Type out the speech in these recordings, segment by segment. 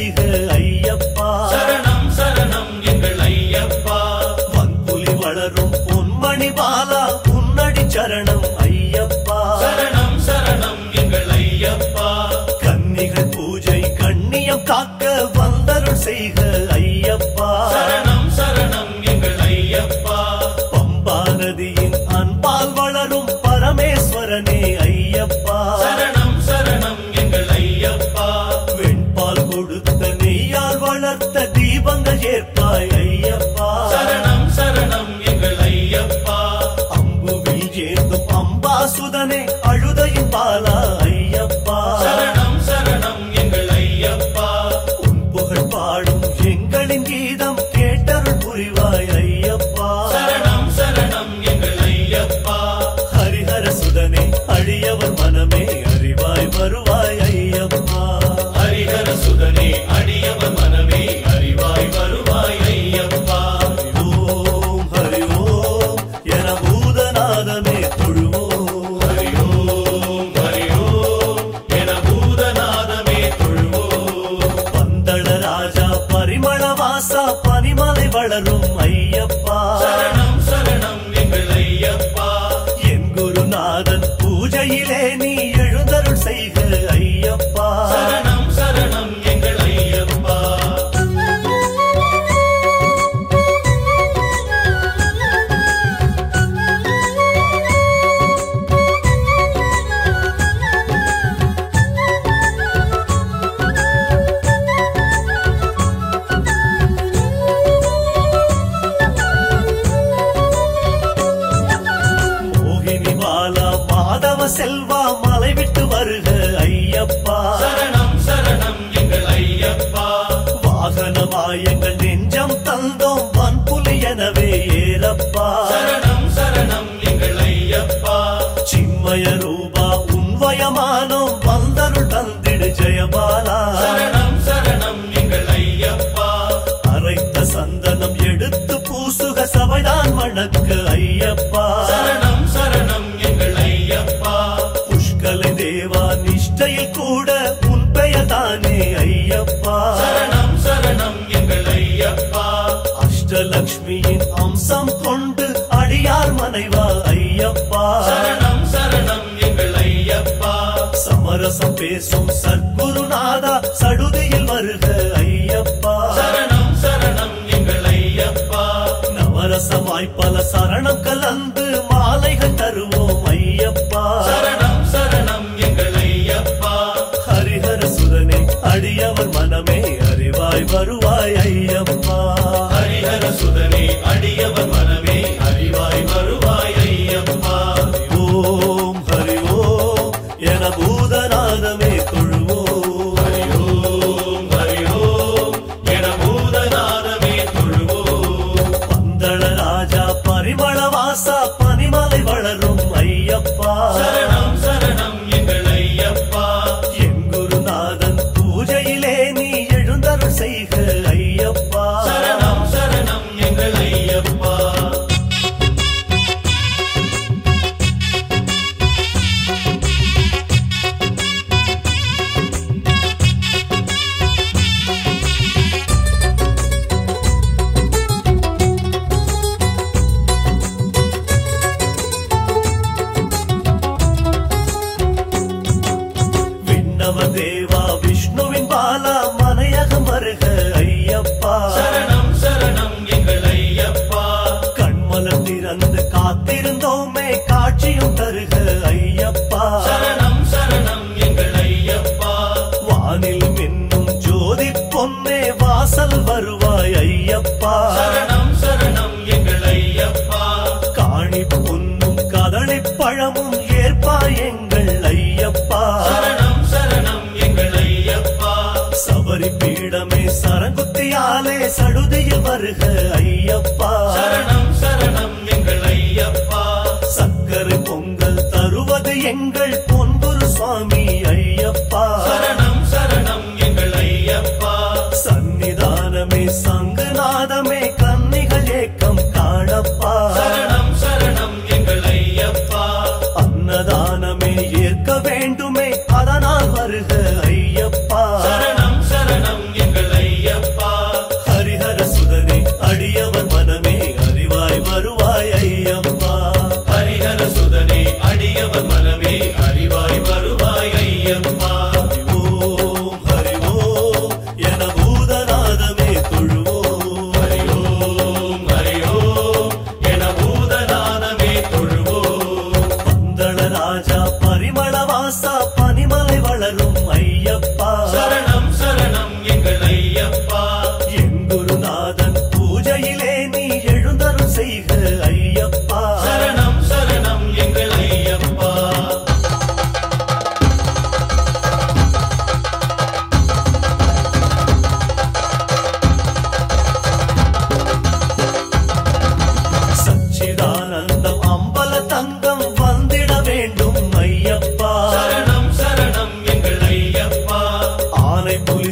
செய்க ஐயப்பா சரணம் சரணம் எங்கள் ஐயப்பா வன்புலி வளரும் பொன்மணி பாலா உன்னடி சரணம் ஐயப்பா சரணம் சரணம் எங்கள் ஐயப்பா கன்னிகள் பூஜை கண்ணியம் காக்க வந்தருள் செய்க ஐயப்பா சரணம் சரணம் எங்கள் ஐயப்பா பம்பா நதியின் அன்பால் வளரும் பரமேஸ்வரனே ஐயப்பா சரணம் சரணம் எங்கள் ஐயப்பா வெண்பால் கொடுத்த நெய்யால் வளர்த்த தீபங்கள் ஏற்பாய் ஐயப்பா சரணம் சரணம் எங்கள் ஐயப்பா அம்புவில் ஏந்தும் அம்பாசுதனே அழுதையின் பாலா ஐயப்பா சரணம் சரணம் எங்கள் ஐயப்பா உன் புகழ் பாடும் எங்களின் கீதம் கேட்டருள் புரிவாய் ஐயப்பா சரணம் சரணம் எங்கள் ஐயப்பா ஹரிஹர சுதனே அழியவர் மனமே அறிவாய் வருவாய் ஐயப்பா ஹரிஹர சுதனே அடியவர் மனமே அறிவாய் வருவாய் ஐயப்பா ஓம் ஹரி ஓம் என பூதநாதமே தொழுவோம் ஹரி ஓம் ஹரி ஓம் என பூதநாதமே தொழுவோம் பந்தள ராஜா பரிமள வாசா பனிமலை வளரும் ஐயப்பா சரணம் சரணம் எங்கள் ஐயப்பா என் குருநாதன் பூஜையிலே நீ எழுந்தருள் செய்க ஐயப்பா சரணம் சரணம் எங்கள் ஐயப்பா மோகினி பாலா மாதவ செல்வா மலை விட்டு வருக ஐயப்பா சரணம் சரணம் எங்கள் ஐயப்பா வாகனமாய் எங்கள் நெஞ்சம் தந்தோம் வன்புலி எனவே ஏறப்பா சரணம் சரணம் எங்கள் ஐயப்பா சின்மய ரூபா உன்வயமானோம் வந்தருள் தந்திடு ஜெயபாலா சரணம் சரணம் எங்கள் ஐயப்பா அரைத்த சந்தனம் எடுத்து பூசுக சபைதான் மணக்க ஐயப்பா சரணம் சரணம் எங்கள் ஐயப்பா புஷ்கலை தேவா நிஷ்டையில் கூட உன் பெயர் தானே ஐயப்பா சரணம் சரணம் எங்கள் ஐயப்பா அஷ்டலக்ஷ்மியின் அம்சம் கொண்டு அடியார் மனைவா ஐயப்பா சரணம் சரணம் எங்கள் ஐயப்பா சமரசம் பேசும் சத்குருநாதா சடுதியில் வருக ஐயப்பா சரணம் சரணம் எங்கள் ஐயப்பா நவரசமாய் பல சரணம் கலந்து மாலைகள் தருவோம் ஐயப்பா சரணம் சரணம் எங்கள் ஐயப்பா ஹரிஹர சுதனே அடியவர் மனமே அறிவாய் வருவாய் ஐயப்பா ஹரிஹர சுதனே அடியவர் மனமே அறிவாய் வருவாய் ஐயப்பா ஓம் ஹரி ஓம் என பூதநாதமே தொழுவோம் ஹரி ஓம் ஹரி ஓம் என பூதநாதமே தொழுவோம் பந்தள ராஜா பரிமள வாசா பனிமலை வளரும் ஐயப்பா சரணம் சரணம் எங்கள் ஐயப்பா என் குருநாதன் பூஜையிலே நீ எழுந்தருள் செய்க ஐயப்பா சரணம் சரணம் எங்கள் ஐயப்பா விண்ணவ தேவா விஷ்ணுவின் பாலா மலையகம் வருக ஐயப்பா சரணம் சரணம் எங்கள் ஐயப்பா கண்மலம் திறந்து காத்திருந்தோமே காட்சியும் தருக ஐயப்பா சரணம் சரணம் எங்கள் ஐயப்பா வானில் மின்னும் ஜோதி பொன்னே வாசல் வருவாய் ஐயப்பா சரணம் சரணம் எங்கள் ஐயப்பா காணி பொன்னும் கதளி பழமும் ஏற்பாய் எங்கள் ஐயப்பா சரணம் சரணம் எங்கள் ஐயப்பா சபரி பீடமே சரங்குத்தியாலே சடுதியில் வருக ஐயப்பா சரணம் சரணம் எங்கள் ஐயப்பா சக்கரை பொங்கல் தருவது எங்கள் பொன்புரு சுவாமி ஐயப்பா சரணம் சரணம் எங்கள் ஐயப்பா சந்நிதானமே சங்குநாதமே கன்னிகள் ஏக்கம் காணப்பா சரணம் சரணம் எங்கள் ஐயப்பா அன்னதானமே ஏற்க வேண்டுமே அதனால் வருக ஐயப்பா சரணம் சரணம் எங்கள்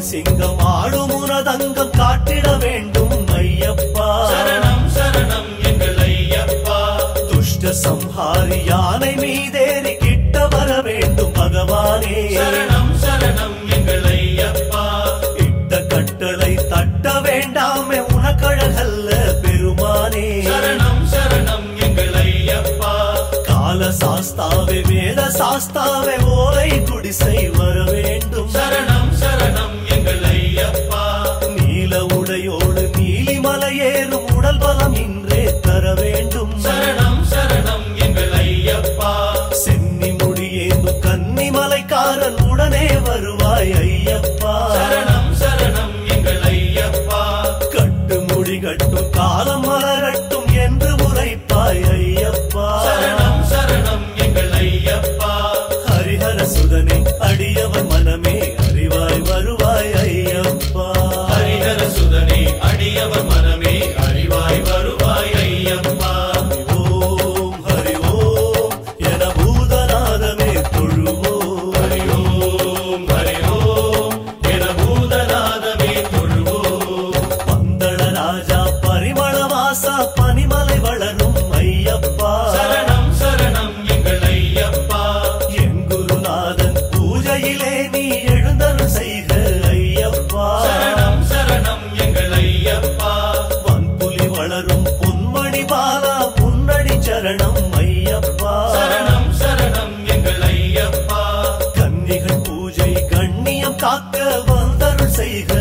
புலி சிங்கம் ஆடும் உனதங்கம் காட்டிட வேண்டும் ஐயப்பா சரணம் சரணம் எங்கள் ஐயப்பா துஷ்ட சம்ஹாரி யானை மீதேறி கிட்ட வர வேண்டும் பகவானே சரணம் சரணம் எங்கள் ஐயப்பா இட்ட கட்டளை தட்ட வேண்டாமே உனக்கழகல்ல பெருமானே சரணம் சரணம் எங்கள் ஐயப்பா கால சாஸ்தாவே வேத சாஸ்தாவே ஓலை குடிசை வர வேண்டும் சரணம் சரணம் எங்கள் ஐயப்பா நீல உடையோடு நீலிமலை ஏறும் உடல் பலம் இன்றே தர வேண்டும் சரணம் சரணம் எங்கள் ஐயப்பா சென்னி முடியேந்தும் கன்னிமலைக்காரன் உடனே வருவாய் ஐயப்பா சரணம் சரணம் எங்கள் ஐயப்பா கட்டு முடி கட்டும் காலம் மலரட்டும் என்று உரைப்பாய் ஐயப்பா சரணம் சரணம் எங்கள் ஐயப்பா ஹரிஹர சுதனே அடியவன் மனமே அறிவாய் வருவாய் ஐயப்பா ஹரிஹர சுதனே அடியவர் மனமே அறிவாய் வருவாய் ஐயப்பா ஓம் ஹரி ஓம் என பூதநாதமே தொழுவோம் ஹரி ஓம் ஹரி ஓம் என பூதநாதமே தொழுவோம் பந்தள ராஜா பரிமள வாசா பனிமலை வளரும் ஐயப்பா சரணம் சரணம் எங்கள் ஐயப்பா என் குருநாதன் பூஜையிலே நீ எழுந்தருள் செய்க ஐயப்பா சரணம் சரணம் எங்கள் ஐயப்பா வன்புலி வளரும் பொன்மணி பாலா முன்னடி சரணம் ஐயப்பா சரணம் சரணம் எங்கள் ஐயப்பா கன்னிகள் பூஜை கண்ணியம் காக்க வந்தருள் செய்க